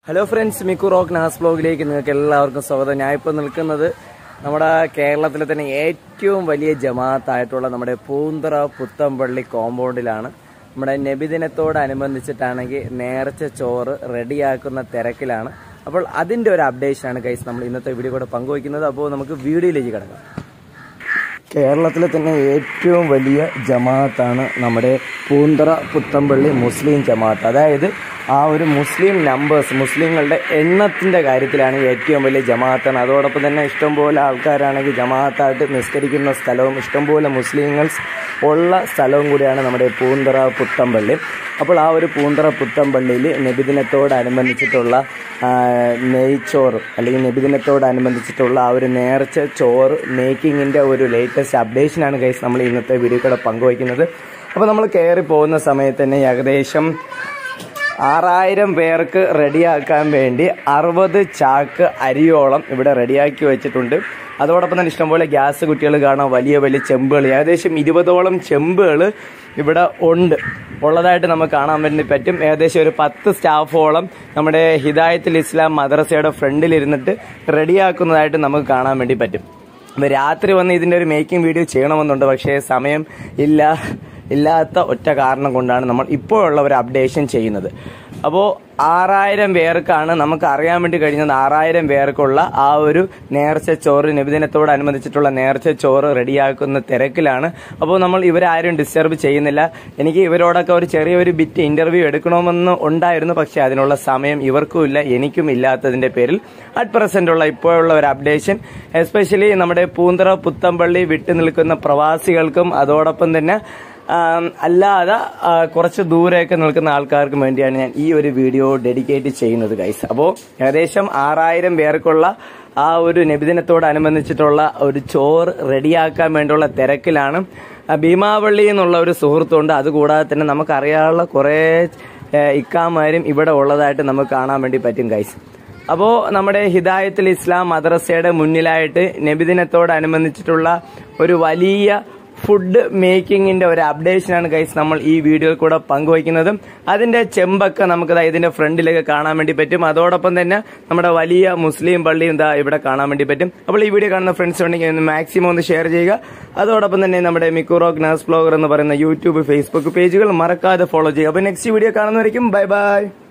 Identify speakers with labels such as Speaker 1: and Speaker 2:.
Speaker 1: hello friends മിക്കു റോക്ക് നാസ് ബ്ലോഗിലേക്ക് നിങ്ങൾക്ക് എല്ലാവർക്കും സ്വാഗതം ഞാൻ ഇപ്പോൾ നിൽക്കുന്നത് നമ്മുടെ കേരളത്തിലെ തന്നെ ഏറ്റവും വലിയ ജമാഅത്തായിട്ടുള്ള നമ്മുടെ പൂന്തറ പുത്തമ്പള്ളി കോമ്പൗണ്ടിലാണ് നമ്മുടെ നബിദിനത്തോടനുബന്ധിച്ചിട്ടാണെങ്കിൽ നേർച്ച ചോറ് റെഡിയാക്കുന്ന തിരക്കിലാണ് അപ്പോൾ അതിൻ്റെ ഒരു അപ്ഡേഷനാണ് കൈസ് നമ്മൾ ഇന്നത്തെ വീഡിയോ കൂടെ പങ്കുവയ്ക്കുന്നത് അപ്പോൾ നമുക്ക് വീഡിയോയിലേക്ക് കിടക്കാം കേരളത്തിലെ തന്നെ ഏറ്റവും വലിയ ജമാഅത്താണ് നമ്മുടെ പൂന്തറ പുത്തമ്പള്ളി മുസ്ലിം ജമാഅത്ത് അതായത് ആ ഒരു മുസ്ലിം നമ്പേഴ്സ് മുസ്ലിങ്ങളുടെ എണ്ണത്തിൻ്റെ കാര്യത്തിലാണ് ഏറ്റവും വലിയ ജമാഅത്താണ് അതോടൊപ്പം തന്നെ ഇഷ്ടംപോലെ ആൾക്കാരാണെങ്കിൽ ജമാഅത്തായിട്ട് നിസ്കരിക്കുന്ന സ്ഥലവും ഇഷ്ടംപോലെ മുസ്ലിങ്ങൾ ഉള്ള സ്ഥലവും കൂടിയാണ് നമ്മുടെ പൂന്തറ പുത്തമ്പള്ളി അപ്പോൾ ആ ഒരു പൂന്തറ പുത്തമ്പള്ളിയിൽ നബിദിനത്തോടനുബന്ധിച്ചിട്ടുള്ള ആ, നെയ്ച്ചോറ് അല്ലെങ്കിൽ നബിദിനത്തോടനുബന്ധിച്ചിട്ടുള്ള ആ ഒരു നേർച്ച ചോറ് മേക്കിങ്ങിൻ്റെ ഒരു ലേറ്റസ്റ്റ് അപ്ഡേഷനാണ് ഗൈസ് നമ്മൾ ഇന്നത്തെ വീഡിയോ കൂടെ പങ്കുവയ്ക്കുന്നത് അപ്പോൾ നമ്മൾ കയറി പോകുന്ന സമയത്ത് തന്നെ ഏകദേശം ആറായിരം പേർക്ക് റെഡിയാക്കാൻ വേണ്ടി അറുപത് ചാക്ക് അരിയോളം ഇവിടെ റെഡിയാക്കി വെച്ചിട്ടുണ്ട് അതോടൊപ്പം തന്നെ ഇഷ്ടംപോലെ ഗ്യാസ് കുറ്റികൾ കാണാം വലിയ വലിയ ചെമ്പുകൾ ഏകദേശം ഇരുപതോളം ചെമ്പുകൾ ഇവിടെ ഉണ്ട് ഉള്ളതായിട്ട് നമുക്ക് കാണാൻ വേണ്ടി പറ്റും ഏകദേശം ഒരു പത്ത് സ്റ്റാഫോളം നമ്മുടെ ഹിദായത്തുൽ ഇസ്ലാം മദ്രസയുടെ ഫ്രണ്ടിൽ ഇരുന്നിട്ട് റെഡിയാക്കുന്നതായിട്ട് നമുക്ക് കാണാൻ വേണ്ടി പറ്റും അപ്പോൾ രാത്രി വന്ന് ഇതിൻ്റെ ഒരു മേക്കിംഗ് വീഡിയോ ചെയ്യണമെന്നുണ്ട് പക്ഷേ സമയം ഇല്ല ഇല്ലാത്ത ഒറ്റ കാരണം കൊണ്ടാണ് നമ്മൾ ഇപ്പോഴുള്ള ഒരു അപ്ഡേഷൻ ചെയ്യുന്നത് അപ്പോൾ ആറായിരം പേർക്കാണ് നമുക്ക് അറിയാൻ വേണ്ടി കഴിഞ്ഞത് ആറായിരം പേർക്കുള്ള ആ ഒരു നേർച്ച ചോറ് നബിദിനത്തോടനുബന്ധിച്ചിട്ടുള്ള നേർച്ച ചോറ് റെഡിയാക്കുന്ന തിരക്കിലാണ് അപ്പോൾ നമ്മൾ ഇവരാരും ഡിസ്റ്റർബ് ചെയ്യുന്നില്ല എനിക്ക് ഇവരോടൊക്കെ ഒരു ചെറിയൊരു ബിറ്റ് ഇന്റർവ്യൂ എടുക്കണമെന്ന് ഉണ്ടായിരുന്നു പക്ഷേ അതിനുള്ള സമയം ഇവർക്കും ഇല്ല എനിക്കും ഇല്ലാത്തതിന്റെ പേരിൽ അറ്റ് പ്രസന്റ് ഉള്ള ഇപ്പോഴുള്ള ഒരു അപ്ഡേഷൻ എസ്പെഷ്യലി നമ്മുടെ പൂന്തറ പുത്തമ്പള്ളി വിട്ടു നിൽക്കുന്ന പ്രവാസികൾക്കും അതോടൊപ്പം തന്നെ ആം, അല്ലാതെ ആ, കുറച്ച് ദൂരെയൊക്കെ നിൽക്കുന്ന ആൾക്കാർക്കും വേണ്ടിയാണ് ഞാൻ ഈ ഒരു വീഡിയോ ഡെഡിക്കേറ്റ് ചെയ്യുന്നത് ഗൈസ് അപ്പോൾ ഏകദേശം ആറായിരം പേർക്കുള്ള ആ ഒരു നബിദിനത്തോടനുബന്ധിച്ചിട്ടുള്ള ഒരു ചോറ് റെഡിയാക്കാൻ വേണ്ടിയുള്ള തിരക്കിലാണ് ആ, ഭീമാവള്ളി എന്നുള്ള ഒരു സുഹൃത്തുണ്ട് അതുകൂടാതെ തന്നെ നമുക്കറിയാനുള്ള കുറേ ഏ, ഇക്കാമാരും ഇവിടെ ഉള്ളതായിട്ട് നമുക്ക് കാണാൻ വേണ്ടി പറ്റും ഗൈസ് അപ്പോൾ നമ്മുടെ ഹിദായത്തുൽ ഇസ്ലാം മദ്രസയുടെ മുന്നിലായിട്ട് നബിദിനത്തോടനുബന്ധിച്ചിട്ടുള്ള ഒരു വലിയ ഫുഡ് മേക്കിങ്ങിന്റെ ഒരു അപ്ഡേഷനാണ് ഗൈസ് നമ്മൾ ഈ വീഡിയോയിൽ കൂടെ പങ്കുവയ്ക്കുന്നത് അതിന്റെ ചെമ്പൊക്കെ നമുക്ക് ദാ ഇതിന്റെ ഫ്രണ്ടിലൊക്കെ കാണാൻ വേണ്ടി പറ്റും അതോടൊപ്പം തന്നെ നമ്മുടെ വലിയ മുസ്ലിം പള്ളിയും ദാ ഇവിടെ കാണാൻ വേണ്ടി പറ്റും അപ്പോൾ ഈ വീഡിയോ കാണുന്ന ഫ്രണ്ട്സ് ഉണ്ടെങ്കിൽ ഒന്ന് മാക്സിമം ഒന്ന് ഷെയർ ചെയ്യുക അതോടൊപ്പം തന്നെ നമ്മുടെ മിക്കുറോക്ക് നാസ് ബ്ലോഗർ എന്ന് പറയുന്ന യൂട്യൂബ് ഫേസ്ബുക്ക് പേജുകൾ മറക്കാതെ ഫോളോ ചെയ്യുക അപ്പോൾ നെക്സ്റ്റ് വീഡിയോ കാണുന്നവരേക്കും ബൈ ബൈ